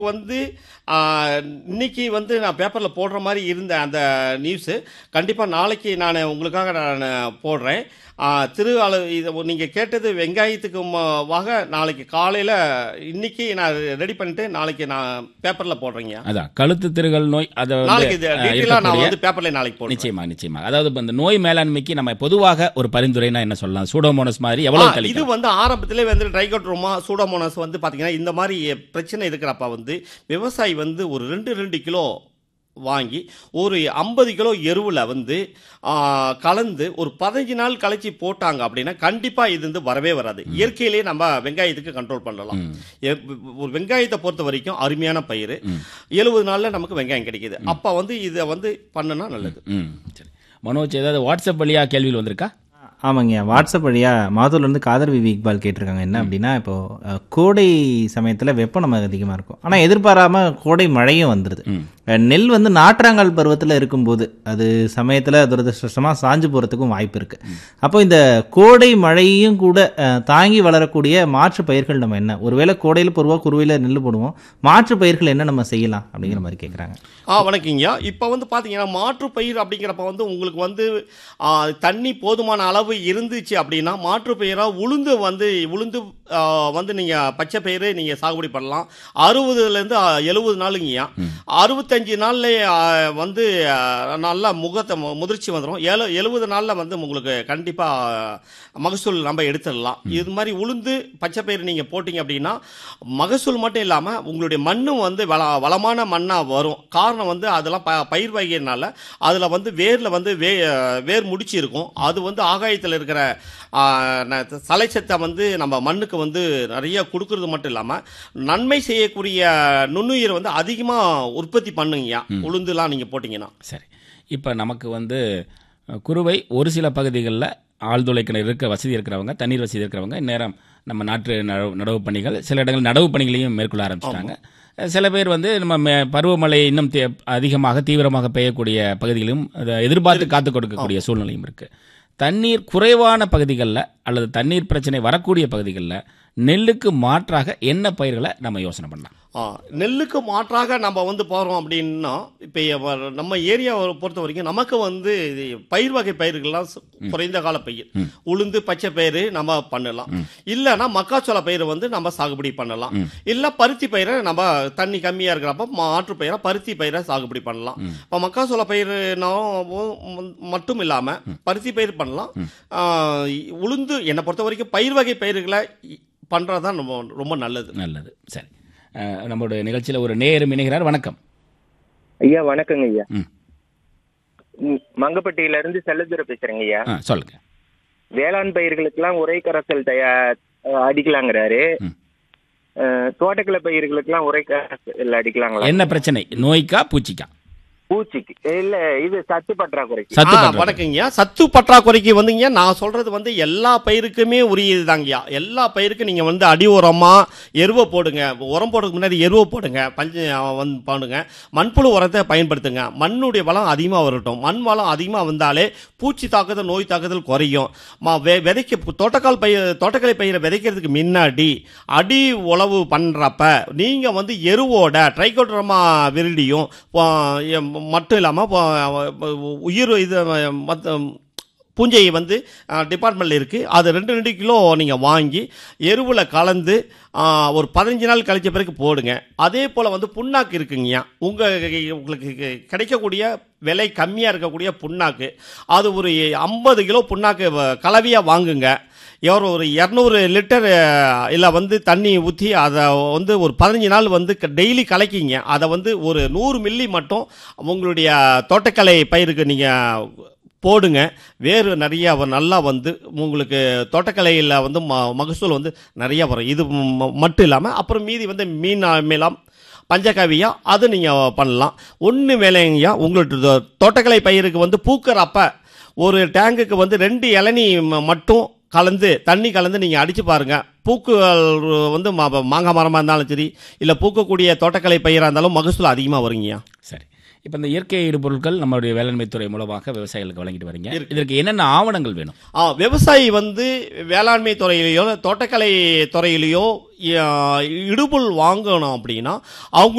வந்து ஆ, இன்னைக்கு வந்து நான் பேப்பரில் போடுற மாதிரி இருந்த அந்த நியூஸு கண்டிப்பாக நாளைக்கு நான் உங்களுக்காக நான் போடுறேன் ஆ, திரு அள இது நீங்கள் கேட்டது வெங்காயத்துக்கு ம- வாக நாளைக்கு காலையில் இன்னைக்கு நான் ரெடி பண்ணிட்டு நாளைக்கு நான் பேப்பரில் போடுறேங்க அதான் கழுத்து திருகல் நோய் அதை நாளைக்கு இது வந்து அஹ், டீட்டெயிலாக நான் இருக்கக்கூடிய வந்து பேப்பரில் நாளைக்கு போடுறேன் நிச்சயமா நிச்சயமா அதாவது இப்ப இந்த நோய் மேலாண்மைக்கு நம்ம பொதுவாக ஒரு பரிந்துரைனா என்ன சொல்லலாம் சூடோமோனஸ் மாதிரி எவ்வளவு ஆ, இது கழிக்கும் வந்து ஆரம்பத்திலே வந்து ட்ரைகோட்ரோமா சூடோமோனஸ் வந்து பார்த்தீங்கன்னா இந்த மாதிரி பிரச்சனை இருக்கிறப்ப வந்து விவசாயி வந்து ஒரு ரெண்டு ரெண்டு கிலோ வாங்கி ஒரு ஐம்பது கிலோ எருவில் வந்து ஆ, கலந்து ஒரு பதினஞ்சு நாள் கழிச்சு போட்டாங்க அப்படின்னா கண்டிப்பாக இது வந்து வரவே வராது இயற்கையிலேயே நம்ம வெங்காயத்துக்கு கண்ட்ரோல் பண்ணலாம் எ- ஒரு வெங்காயத்தை பொறுத்த வரைக்கும் அருமையான பயிர் எழுபது நாளில் நமக்கு வெங்காயம் கிடைக்குது அப்போ வந்து இதை வந்து பண்ணுனா நல்லது ம் சரி மனோஜ் ஏதாவது வாட்ஸ்அப் வழியா கேள்வியில் வந்திருக்கா ஆமாங்க வாட்ஸ்அப் வழியாக மாதூர்லேருந்து காதர் விவி இக்பால் கேட்டிருக்காங்க என்ன அப்படின்னா இப்போ அஹ், கோடை சமயத்தில் வெப்பம் நமக்கு அதிகமாக இருக்கும் ஆனால் எதிர்பாராம கோடை மழையும் வந்துடுது அஹ், நெல் வந்து நாற்றாங்கால் பருவத்தில் இருக்கும்போது அது சமயத்தில் துரதிருஷ்டமாக சாஞ்சு போகிறதுக்கும் வாய்ப்பு இருக்குது அப்போ இந்த கோடை மழையும் கூட அஹ், தாங்கி வளரக்கூடிய மாற்று பயிர்கள் நம்ம என்ன ஒருவேளை கோடையில் பொதுவாக குருவையில் நெல் போடுவோம் மாற்று பயிர்கள் என்ன நம்ம செய்யலாம் அப்படிங்கிற மாதிரி கேட்குறாங்க ஆ வணக்கங்கய்யா இப்போ வந்து பார்த்தீங்கன்னா மாற்று பயிர் அப்படிங்கிறப்ப வந்து உங்களுக்கு வந்து ஆ, தண்ணி போதுமான அளவு இருந்துச்சு அப்படின்னா மாற்று பயிராக உளுந்து வந்து உளுந்து ஆ, வந்து நீங்கள் பச்சை பயிர் நீங்கள் சாகுபடி பண்ணலாம் அறுபதுலேருந்து எழுபது நாளுங்கய்யா அறுபத்தஞ்சு நாள்ல வந்து ஆ, நல்லா முகத்தை மு- முதிர்ச்சி வந்துடும் ஏழு எழுபது நாளில் வந்து உங்களுக்கு கண்டிப்பாக மகசூல் நம்ம எடுத்துடலாம் இது மாதிரி உளுந்து பச்சை பயிர் நீங்கள் போட்டிங்க அப்படின்னா மகசூல் மட்டும் இல்லாமல் உங்களுடைய மண்ணும் வந்து வள வளமான மண்ணாக வரும் காரணம் வந்து அதெல்லாம் ப பயிர் வகையினால அதில் வந்து வேரில் வந்து வே வேர் முடிச்சு இருக்கும் அது வந்து ஆகாயத்தில் இருக்கிற ஆ, ந- சலைச்சத்தை வந்து நம்ம மண்ணுக்கு வந்து நிறைய கொடுக்கறது மட்டும் இல்லாமல் நன்மை செய்யக்கூடிய நுண்ணுயிரை வந்து அதிகமாக உற்பத்தி பண்ணுங்கய்யா உளுந்துலாம் நீங்கள் போட்டிங்கன்னா சரி இப்போ நமக்கு வந்து அஹ், குறுவை ஒரு சில பகுதிகளில் ஆழ்துளை கிணறு இருக்க வசதி இருக்கிறவங்க தண்ணீர் வசதி இருக்கிறவங்க நேரம் நம்ம நாட்டு நடவு நடவு பணிகள் சில இடங்கள் நடவு பணிகளையும் மேற்கொள்ள ஆரம்பிச்சிட்டாங்க சில பேர் வந்து நம்ம மே- பருவமழை இன்னும் தீ- அதிகமாக தீவிரமாக பெய்யக்கூடிய பகுதிகளிலும் அதை எதிர்பார்த்து காத்து கொடுக்கக்கூடிய சூழ்நிலையும் இருக்கு தண்ணீர் குறைவான பகுதிகளில் அல்லது தண்ணீர் பிரச்சனை வரக்கூடிய பகுதிகளில் நெல்லுக்கு மாற்றாக என்ன பயிர்களை நம்ம யோசனை பண்ணலாம் ஆ, நெல்லுக்கு மாற்றாக நம்ம வந்து போகிறோம் அப்படின்னா இப்போ நம்ம ஏரியாவை பொறுத்த வரைக்கும் நமக்கு வந்து இது பயிர் வகை பயிர்கள்லாம் சு- குறைந்த கால பயிர் உளுந்து பச்சை பயிர் நம்ம பண்ணலாம் இல்லைன்னா மக்காச்சோள பயிரை வந்து நம்ம சாகுபடி பண்ணலாம் இல்லை பருத்தி பயிரை நம்ம தண்ணி கம்மியாக இருக்கிறப்ப மாற்று பயிரை பருத்தி பயிரை சாகுபடி பண்ணலாம் இப்போ மக்காச்சோள பயிர் மட்டும் இல்லாமல் பருத்தி பயிர் பண்ணலாம் ஆ, உளுந்து என்னை பொறுத்த வரைக்கும் பயிர் வகை பயிர்களை பண்ணுறது தான் ரொம்ப ரொம்ப நல்லது நல்லது சரி அஹ், நம்மளுடைய நிகழ்ச்சியில் ஒரு நேரம் இணைகிறார் வணக்கம் ஐயா வணக்கங்க ஐயா ம். ம், மங்கப்பட்டியில இருந்து செல்லதுரை பேசுறேங்க ஐயா ஆ சொல்லுங்க வேளாண் பயிர்களுக்கெல்லாம் உரை கரைசல் தயா அஹ், அடிக்கலாங்கிறாரு ம். அஹ், தோட்டக்கலை பயிர்களுக்கெல்லாம் உரை கரைசல் அடிக்கலாங்களா என்ன பிரச்சனை நோய்க்கா பூச்சிக்கா பூச்சிக்கு இல்ல இது சத்து பற்றாக்குறைக்கு சத்து ஆ, பற்றாக்குறை. வணக்கங்கய்யா சத்து பற்றாக்குறைக்கு வந்துங்க நான் சொல்றது வந்து எல்லா பயிருக்குமே உரியதுதாங்கய்யா எல்லா பயிருக்கும் நீங்க வந்து அடி உரமா எருவை போடுங்க உரம் போடுறதுக்கு முன்னாடி எருவை போடுங்க பஞ்ச வந்து போடுங்க மண்புழு உரத்தை பயன்படுத்துங்க மண்ணுடைய வளம் அதிகமாக வரட்டும் மண் வளம் அதிகமாக வந்தாலே பூச்சி தாக்குதல் நோய் தாக்குதல் குறையும் மா வெ விதைக்க தோட்டக்கால் பயிர் தோட்டக்கலை பயிரை விதைக்கிறதுக்கு முன்னாடி அடி உழவு பண்ணுறப்ப நீங்கள் வந்து எருவோட ட்ரைகோட்ரமா விரிடியும் போ- எ- மட்டும் இல்லாமல் உயிர் இது மற்ற பூஞ்சை வந்து டிபார்ட்மெண்ட்டில் இருக்குது அது ரெண்டு ரெண்டு கிலோ நீங்கள் வாங்கி எருவில் கலந்து ஆ, ஒரு பதினஞ்சு நாள் கழிச்ச பிறகு போடுங்க அதே போல் வந்து புண்ணாக்கு இருக்குங்கய்யா உங்கள் உங்களுக்கு கி- கிடைக்கக்கூடிய விலை கம்மியாக இருக்கக்கூடிய புண்ணாக்கு அது ஒரு ஐம்பது கிலோ புண்ணாக்கு கலவையாக வாங்குங்க எவ்வளோ ஒரு இரநூறு லிட்டர் இல்லை வந்து தண்ணி ஊற்றி அதை வந்து ஒரு பதினஞ்சு நாள் வந்து டெய்லி கலக்கிங்க அதை வந்து ஒரு நூறு மில்லி மட்டும் உங்களுடைய தோட்டக்கலை பயிருக்கு நீங்கள் போடுங்க வேறு நிறைய வ- நல்லா வந்து உங்களுக்கு தோட்டக்கலையில் வந்து ம மகசூல் வந்து நிறைய வரும் இது ம- மட்டும் இல்லாமல் அப்புறம் மீதி வந்து மீன் மேலாம் பஞ்சகாவியா அது நீங்கள் பண்ணலாம் ஒன்று வேலைங்கய்யா உங்களுடைய தோ- தோட்டக்கலை பயிருக்கு வந்து பூக்கிறப்ப ஒரு டேங்குக்கு வந்து ரெண்டு இளநீ ம- மட்டும் கலந்து தண்ணி கலந்து நீங்கள் அடித்து பாருங்கள் பூக்குகள் வந்து மா- மாங்காய் மரமாக இருந்தாலும் சரி இல்லை பூக்கக்கூடிய தோட்டக்கலை பயிராக இருந்தாலும் மகசூல் அதிகமாக வருங்கய்யா சரி இப்போ இந்த இயற்கை இடுபொருட்கள் நம்மளுடைய வேளாண்மை துறை மூலமாக விவசாயிகளுக்கு வழங்கிட்டு வரீங்க இதற்கு என்னென்ன ஆவணங்கள் வேணும் ஆ விவசாயி வந்து வேளாண்மை துறையிலையோ தோட்டக்கலை துறையிலையோ இ- இடுபொருள் வாங்கணும் அப்படின்னா அவங்க